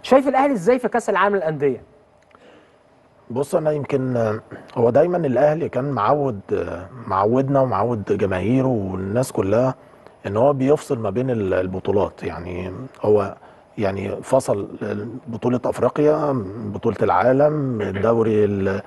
شايف الاهلي ازاي في كاس العالم للانديه بص انا يمكن آه، هو دايما الاهلي كان معود آه، معودنا ومعود جماهيره والناس كلها ان هو بيفصل ما بين ال- البطولات يعني هو يعني فصل بطولة افريقيا بطولة العالم الدوري ال-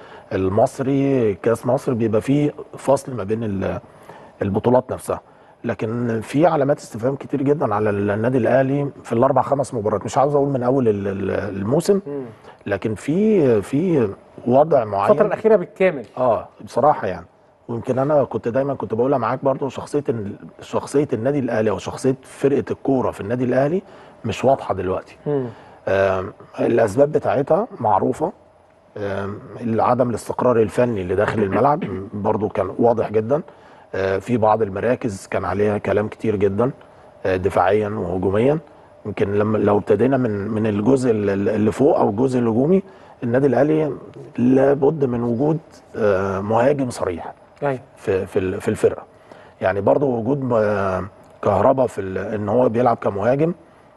المصري كاس مصر بيبقى فيه فصل ما بين ال- البطولات نفسها لكن في علامات استفهام كتير جدا على النادي الاهلي في الاربع خمس مباريات مش عاوز اقول من اول ال- ال- الموسم لكن في في وضع معين الفتره الاخيره بالكامل اه بصراحه يعني ويمكن انا كنت دايما كنت بقولها معاك برضو شخصيه ال- شخصيه النادي الاهلي او شخصيه فرقه الكوره في النادي الاهلي مش واضحه دلوقتي آم، الاسباب بتاعتها معروفه آم، عدم الاستقرار الفني اللي داخل الملعب برضو كان واضح جدا آه، في بعض المراكز كان عليها كلام كتير جدا آه، دفاعيا وهجوميا يمكن لما لو ابتدينا من من الجزء ال- اللي فوق او الجزء الهجومي النادي الاهلي لابد من وجود آه، مهاجم صريح ايوه في في ال- في الفرقه يعني برضو وجود آه، كهربا في ال- ان هو بيلعب كمهاجم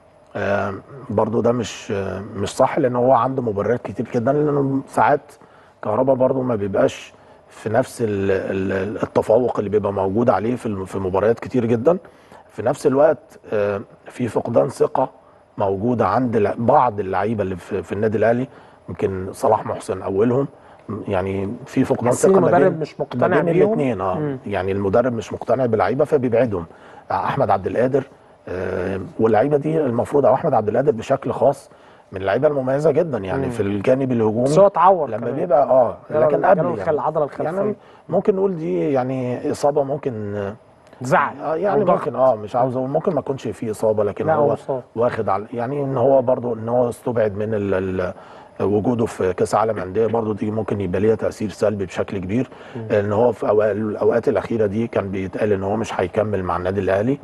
آه، برضو ده مش آه، مش صح لان هو عنده مبررات كتير جدا لان ساعات كهربا برضو ما بيبقاش في نفس ال- ال- التفوق اللي بيبقى موجود عليه في الم- في مباريات كتير جدا في نفس الوقت آه، في فقدان ثقه موجوده عند الع- بعض اللعيبه اللي في في النادي الاهلي يمكن صلاح محسن اولهم يعني في فقدان حاسين ثقه ما المدرب بين مش مقتنع ما بين بيهم؟ الاثنين اه يعني المدرب مش مقتنع باللعيبه فبيبعدهم احمد عبد القادر آه واللعيبه دي المفروض او احمد عبد القادر بشكل خاص من اللعيبه المميزه جدا يعني في الجانب الهجومي بس هو اتعور لما كمان. بيبقى اه جاله- لكن جاله قبل الخل- العضله الخلفيه يعني ممكن نقول دي يعني اصابه ممكن آه، زعل آه يعني أو ضغط. ممكن اه مش عاوز اقول ممكن ما يكونش فيه اصابه لكن لا، هو هو مصاب. واخد على يعني ان هو برضو ان هو استبعد من ال ال وجوده في كاس عالم انديه برضو دي ممكن يبقى ليها تاثير سلبي بشكل كبير ان هو في أوائل الاوقات الاخيره دي كان بيتقال ان هو مش هيكمل مع النادي الاهلي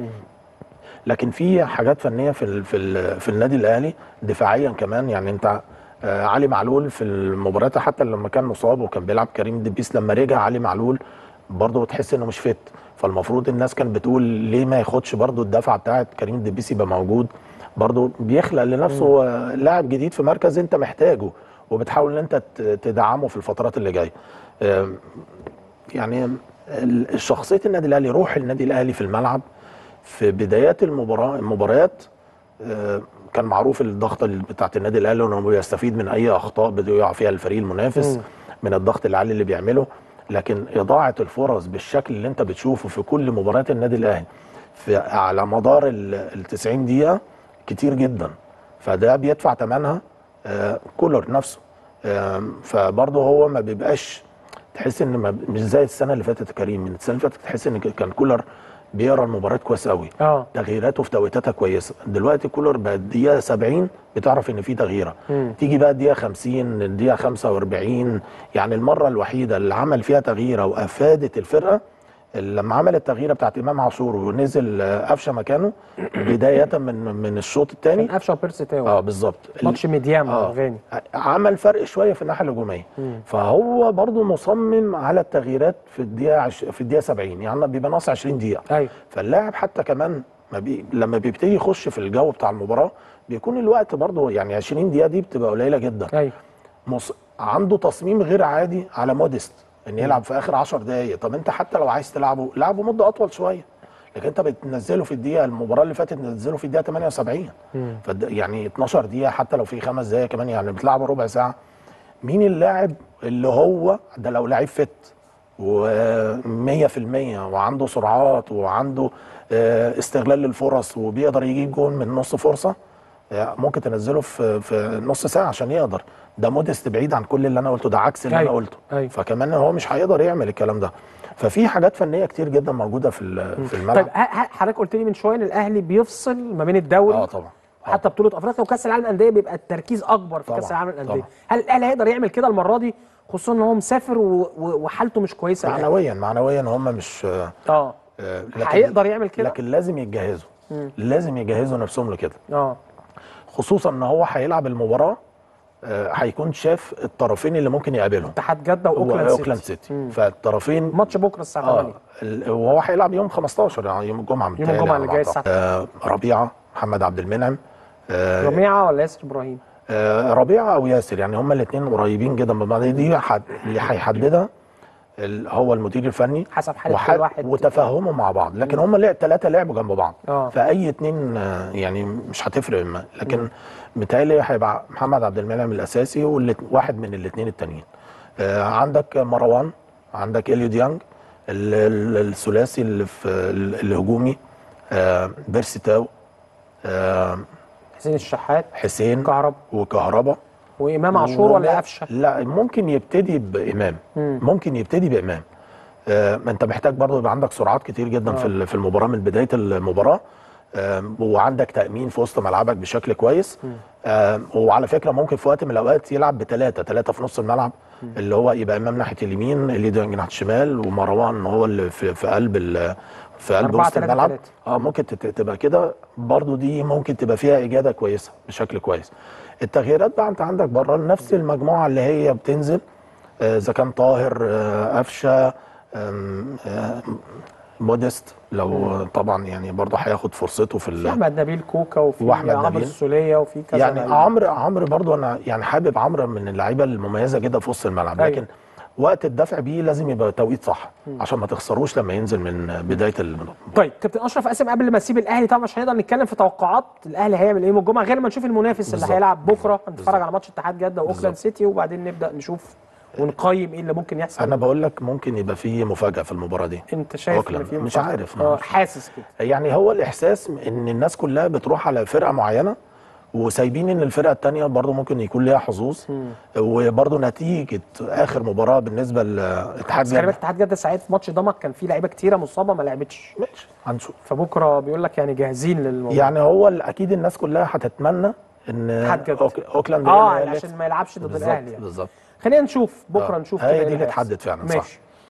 لكن في حاجات فنيه في ال في ال في النادي الاهلي دفاعيا كمان يعني انت آه علي معلول في المباريات حتى لما كان مصاب وكان بيلعب كريم دبيس لما رجع علي معلول برضه تحس انه مش فت فالمفروض الناس كانت بتقول ليه ما ياخدش برضه الدفعه بتاعت كريم دبيس يبقى موجود برضه بيخلق لنفسه آه، لاعب جديد في مركز انت محتاجه وبتحاول ان انت ت- تدعمه في الفترات اللي جايه آم، يعني ال- شخصيه النادي الاهلي روح النادي الاهلي في الملعب في بدايات المباراه المباريات آه، كان معروف الضغط ال- بتاعت النادي الاهلي انه بيستفيد من اي اخطاء بده يقع فيها الفريق المنافس من الضغط العالي اللي بيعمله لكن اضاعه الفرص بالشكل اللي انت بتشوفه في كل مباريات النادي الاهلي في على مدار ال 90 دقيقه كتير جدا فده بيدفع ثمنها آه، كولر نفسه آم، فبرضه هو ما بيبقاش تحس ان ما مش زي السنه اللي فاتت يا كريم من السنه اللي فاتت تحس ان كان كولر بيقرا المباريات كويس قوي اه تغييراته في توقيتاتها كويسه دلوقتي كولر بقى الدقيقه 70 بتعرف ان في تغييره تيجي بقى الدقيقه 50 الدقيقه 45 يعني المره الوحيده اللي عمل فيها تغييره وافادت الفرقه لما عمل التغييره بتاعت امام عاشور ونزل آه، قفشه مكانه بدايه من من الشوط الثاني كان قفشه وبيرسي تاو اه بالظبط ماتش ميديام آه. غاني عمل فرق شويه في الناحيه الهجوميه فهو برضو مصمم على التغييرات في الدقيقه عش... في الدقيقه 70 يعني بيبقى ناقص 20 دقيقه ايوه فاللاعب حتى كمان ما بي... لما بيبتدي يخش في الجو بتاع المباراه بيكون الوقت برضو يعني 20 دقيقه دي بتبقى قليله جدا ايوه مص... عنده تصميم غير عادي على موديست ان يلعب في اخر 10 دقائق طب انت حتى لو عايز تلعبه لعبه مده اطول شويه لكن انت بتنزله في الدقيقه المباراه اللي فاتت نزله في الدقيقه 78 فد... يعني 12 دقيقه حتى لو في خمس دقائق كمان يعني بتلعبه ربع ساعه مين اللاعب اللي هو ده لو لعيب فت و100% وعنده سرعات وعنده آه، استغلال للفرص وبيقدر يجيب جون من نص فرصه آه، ممكن تنزله في في نص ساعه عشان يقدر ده موديست بعيد عن كل اللي انا قلته ده عكس اللي انا أيوة، قلته أيوة. فكمان هو مش هيقدر يعمل الكلام ده ففي حاجات فنيه كتير جدا موجوده في ال- في الملعب طيب ه- ه- حضرتك قلت لي من شويه ان الاهلي بيفصل ما بين الدوري اه طبعا آه. حتى بطوله افريقيا وكاس العالم للانديه بيبقى التركيز اكبر في طبعاً، كاس العالم للانديه طبعاً. هل الاهلي هيقدر يعمل كده المره دي خصوصا ان هو مسافر و... و... وحالته مش كويسه الآن؟ معنويا معنويا هم مش آه، اه آه، هيقدر يعمل كده لكن لازم يتجهزوا لازم يجهزوا نفسهم لكده اه خصوصا ان هو هيلعب المباراه آه، هيكون شاف الطرفين اللي ممكن يقابلهم اتحاد جده هو واوكلاند سيتي اوكلاند سيتي فالطرفين ماتش بكره الساعه اه 8 ال- وهو هيلعب يوم 15 يعني يوم الجمعه يوم متهيألي الجمعة على اللي ما جاي أعتقد. الساعة آه ربيعه محمد عبد المنعم آه رميعه ولا ياسر ابراهيم آه، ربيعه او ياسر يعني هما الاثنين قريبين جدا من بعض دي حد- اللي هيحددها ال- هو المدير الفني حسب حالة وح- كل واحد. وتفاهمهم مع بعض لكن هم الثلاثه لعبوا جنب بعض آه. فاي اتنين آه، يعني مش هتفرق ما. لكن متهيألي هيبقى محمد عبد المنعم الاساسي وواحد من الاثنين التانيين آه، عندك مروان عندك اليو ديانج ال- ال- الثلاثي اللي في ال- الهجومي آه، بيرسي تاو آه، حسين الشحات حسين كهرب وكهربا وامام عاشور ولا ولا- قفشه لا ممكن يبتدي بامام ممكن يبتدي بامام آه ما انت محتاج برضه يبقى عندك سرعات كتير جدا في ال- في المباراه من بدايه المباراه آه وعندك تامين في وسط ملعبك بشكل كويس آه وعلى فكره ممكن في وقت من الاوقات يلعب بثلاثه ثلاثه في نص الملعب اللي هو يبقى امام ناحيه اليمين اللي ده ناحيه الشمال ومروان هو اللي في, في قلب ال- في قلب أربعة وسط تلاتة الملعب تلاتة. اه ممكن تت- تبقى كده برضو دي ممكن تبقى فيها اجاده كويسه بشكل كويس التغييرات بقى انت عندك بره نفس المجموعه اللي هي بتنزل آه، اذا كان طاهر آه، قفشه آم، آه، موديست لو طبعا يعني برضه هياخد فرصته في في ال- احمد نبيل كوكا وفي وأحمد عمرو نبيل. السوليه وفي كذا يعني لعيب. عمرو عمرو برضه انا يعني حابب عمرو من اللعيبه المميزه جدا في وسط الملعب أيوة. لكن وقت الدفع بيه لازم يبقى توقيت صح عشان ما تخسروش لما ينزل من بدايه المباراه طيب كابتن اشرف قاسم قبل ما اسيب الاهلي طبعا مش هنقدر نتكلم في توقعات الاهلي هيعمل ايه يوم الجمعه غير ما نشوف المنافس اللي بالظبط. هيلعب بكره هنتفرج بالظبط. على ماتش اتحاد جده واوكلاند بالظبط. سيتي وبعدين نبدا نشوف ونقيم ايه اللي ممكن يحصل انا بقول لك ممكن يبقى فيه مفاجاه في المباراه دي انت شايف ان أوكلاند. في مش مفاجأة؟ عارف، اه مش- حاسس كده يعني هو الاحساس ان الناس كلها بتروح على فرقه معينه وسايبين ان الفرقه الثانيه برضه ممكن يكون ليها حظوظ وبرضه نتيجه اخر مباراه بالنسبه لاتحاد بس خلي بالك جده اتحاد جده ساعات في ماتش ضمك كان في لعيبه كتيره مصابه ما لعبتش ماشي هنشوف فبكره بيقول لك يعني جاهزين للموضوع يعني هو ال- اكيد الناس كلها هتتمنى ان اتحاد جدة. أوك- اوكلاند هي اه اللي- عشان ما يلعبش ضد بالظبط الاهلي يعني. بالظبط خلينا نشوف بكره آه. نشوف هي كده دي إيه اللي هيحصل. تحدد فعلا، صح. ماشي